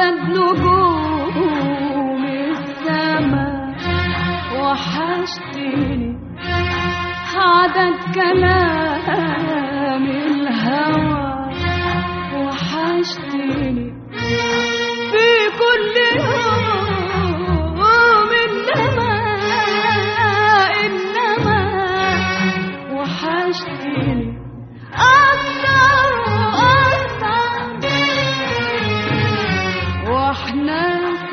عدد نجوم السماء وحشتني عدد كلام الهوى وحشتني في كل يوم إنما إنما وحشتني أكتر وأكتر واحنا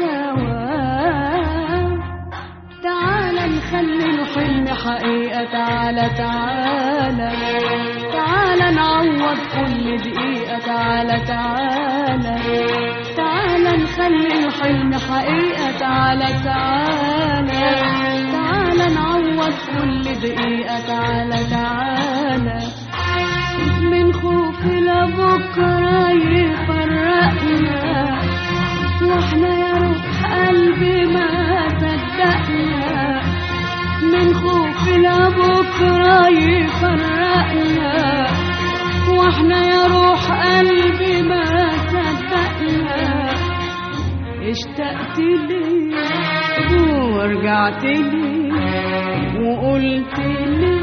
سوا تعالى نخلي الحلم حقيقة تعالى تعالى تعالى نعوض كل دقيقة تعالى تعالى تعالى نخلي الحلم حقيقة تعالى تعالى تعالى نعوض كل دقيقة تعالى تعالى من خوف لبكرة يفرقنا واحنا يا روح قلبي ما صدقنا من خوف لبكرة يفرقنا واحنا يا روح قلبي ما صدقنا اشتقت لي ورجعت لي وقلت لي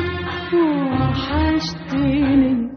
وحشتني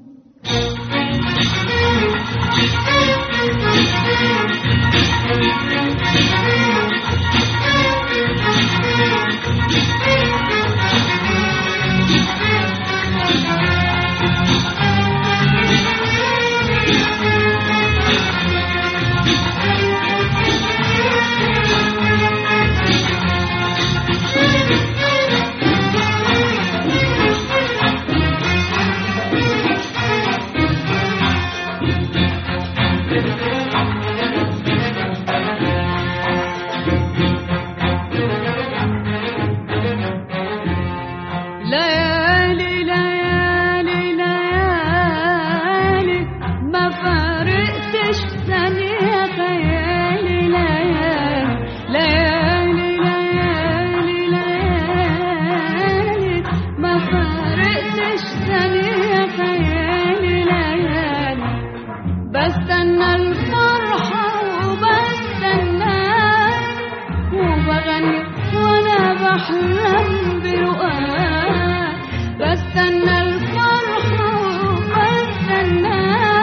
ليالي ليالي ليالي ما فارقتش ثانية خيالي ليالي ليالي ليالي ليالي ما فارقتش ثانية خيالي ليالي بستنى الفرحة وبستنى وبغني وانا بحلم برؤاك بستنى الفرحة وبستنى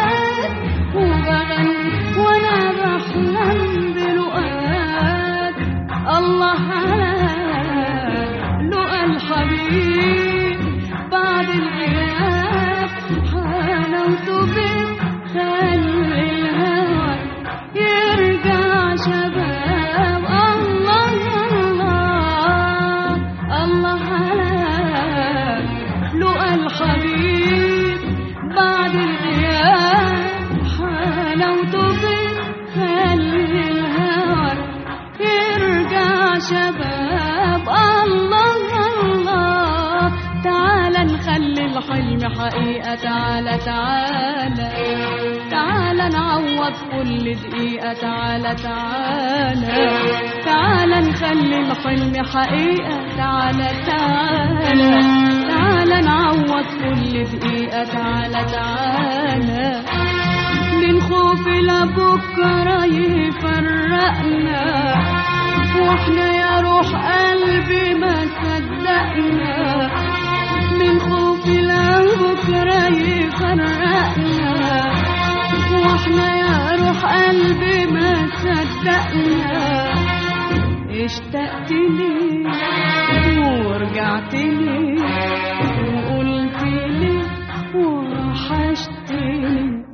وبغني وانا بحلم برؤاك الله على لقى الحبيب بعد الغياب حلاوته بتخلي الهوى يرجع شباب الله الله الله على لقى الحبيب بعد الغياب حلاوته بتخلي الهوى يرجع شباب الله الله تعالى نخلي الحلم حقيقة تعالى تعالى تعالى نعوض كل دقيقة تعالى تعالى تعالى نخلي الحلم حقيقة تعالى تعالى تعالى نعوض كل دقيقة تعالى تعالى من خوف لبكرة يفرقنا واحنا يا روح قلبي ما صدقنا من خوف لبكرة يفرقنا واحنا يا روح قلبي ما صدقنا اشتقت لي ورجعت لي وقلت لي وحشتني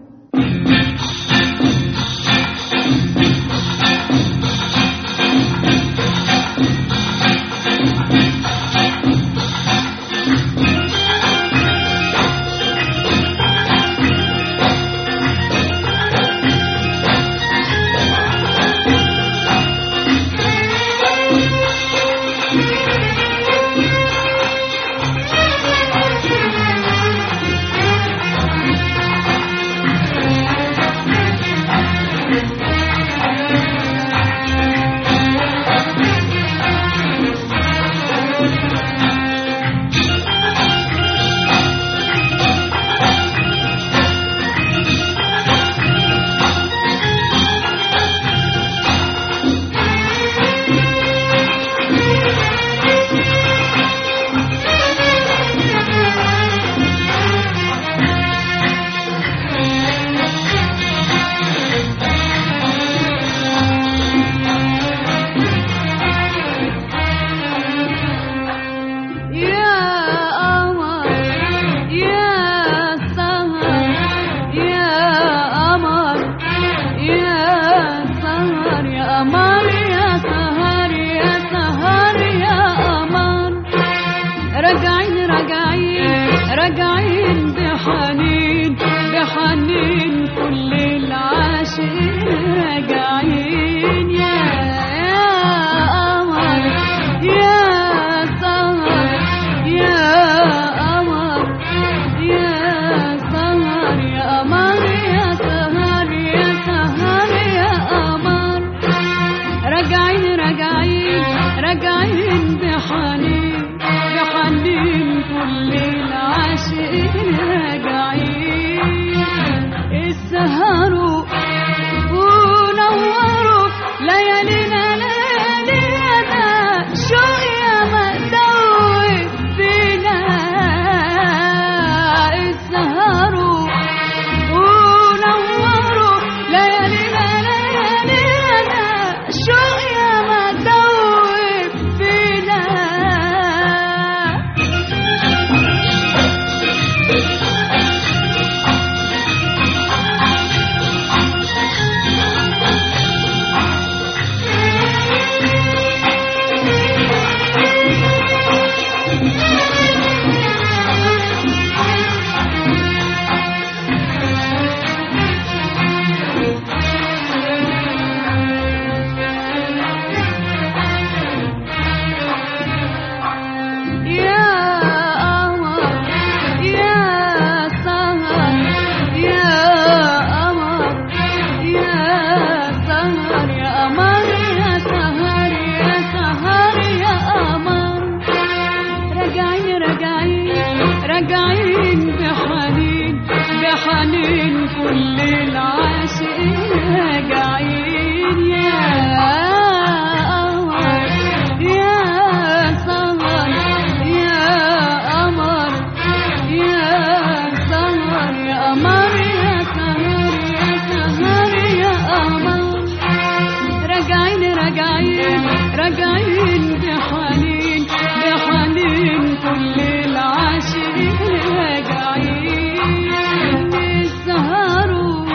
راجعين بحنين بحنين كل العاشقين راجعين يسهروا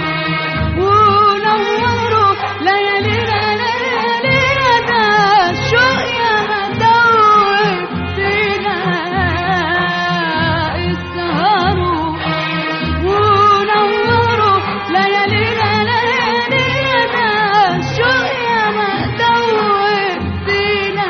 ونوروا ليالينا ليالينا ده شوق يا مدوب فينا اسهروا ونوروا ليالينا ليالينا ده شوق يا مدوب فينا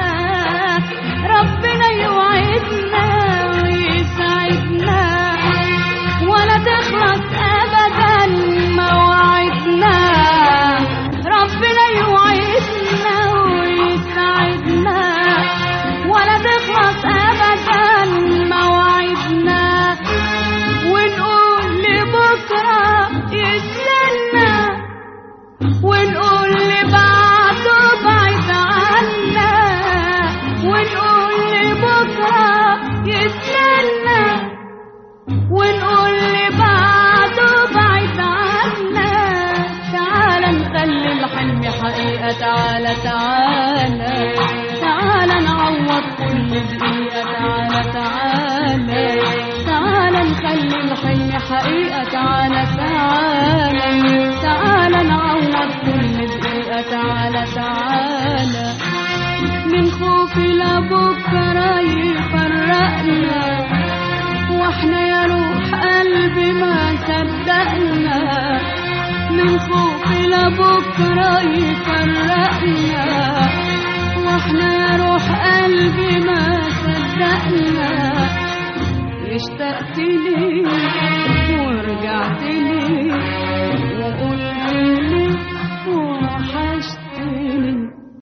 ربنا يوعدنا ويسعدنا ولا تخلص ابدا مواعيدنا ربنا يوعدنا ويسعدنا ولا تخلص ابدا مواعيدنا ونقول لبكره يستنى ونقول لبعده بعيد عنا ونقول لبكره يستنى ونقول لبعده بعيد عنا تعال نخلي الحلم حقيقة تعالى تعالى تعالى نعوض كل دقيقة تعالى تعالى تعالى نخلي الحلم حقيقة تعالى تعالى تعالى نعوض كل دقيقة تعالى تعالى من خوف لبكرة يفرقنا واحنا يا روح قلبي ما صدقنا من خوف لبكرة يفرقنا